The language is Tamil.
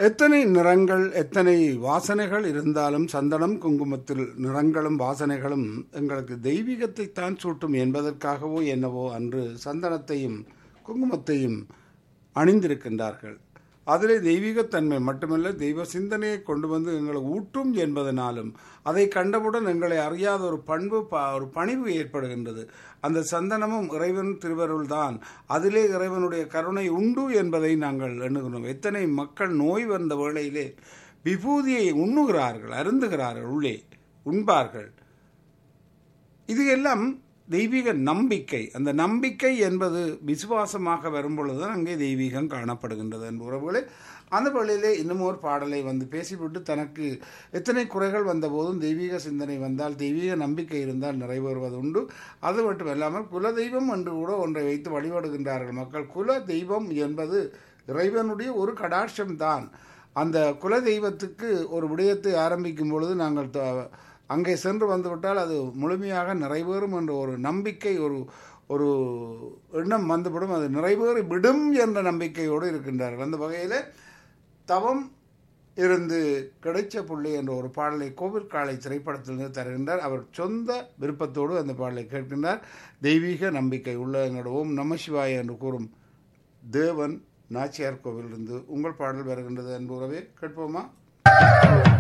எத்தனை நிறங்கள் எத்தனை வாசனைகள் இருந்தாலும் சந்தனம் குங்குமத்தில் நிறங்களும் வாசனைகளும் எங்களுக்கு தெய்வீகத்தை தான் சூட்டும் என்பதற்காகவோ என்னவோ அன்று சந்தனத்தையும் குங்குமத்தையும் அணிந்திருக்கின்றார்கள் அதிலே தெய்வீகத்தன்மை மட்டுமல்ல தெய்வ சிந்தனையை கொண்டு வந்து எங்களை ஊட்டும் என்பதனாலும் அதை கண்டவுடன் எங்களை அறியாத ஒரு பண்பு ப- ஒரு பணிவு ஏற்படுகின்றது அந்த சந்தனமும் இறைவன் திருவருள் தான் அதிலே இறைவனுடைய கருணை உண்டு என்பதை நாங்கள் எண்ணுகிறோம் எத்தனை மக்கள் நோய் வந்த வேளையிலே விபூதியை உண்ணுகிறார்கள் அருந்துகிறார்கள் உள்ளே உண்பார்கள் இது எல்லாம் தெய்வீக நம்பிக்கை அந்த நம்பிக்கை என்பது விசுவாசமாக வரும்பொழுதுதான் அங்கே தெய்வீகம் காணப்படுகின்றது என்ற உறவுகளே அந்த வழியிலே இன்னும் ஒரு பாடலை வந்து பேசிவிட்டு தனக்கு எத்தனை குறைகள் வந்த போதும் தெய்வீக சிந்தனை வந்தால் தெய்வீக நம்பிக்கை இருந்தால் நிறைவேறுவது உண்டு அது மட்டும் இல்லாமல் குல தெய்வம் என்று கூட ஒன்றை வைத்து வழிபடுகின்றார்கள் மக்கள் குல தெய்வம் என்பது இறைவனுடைய ஒரு கடாட்சம் தான் அந்த குல தெய்வத்துக்கு ஒரு விடயத்தை ஆரம்பிக்கும் பொழுது நாங்கள் த- அங்கே சென்று வந்துவிட்டால் அது முழுமையாக நிறைவேறும் என்ற ஒரு நம்பிக்கை ஒரு ஒரு எண்ணம் வந்துவிடும் அது நிறைவேறி விடும் என்ற நம்பிக்கையோடு இருக்கின்றார்கள் அந்த வகையில் தவம் இருந்து கிடைச்ச புள்ளி என்ற ஒரு பாடலை கோவில் காலை திரைப்படத்திலிருந்து தருகின்றார் அவர் சொந்த விருப்பத்தோடு அந்த பாடலை கேட்கின்றார் தெய்வீக நம்பிக்கை உள்ள எங்களோட ஓம் நம சிவாய என்று கூறும் தேவன் நாச்சியார் கோவிலிருந்து உங்கள் பாடல் வருகின்றது அன்பு உறவே கேட்போமா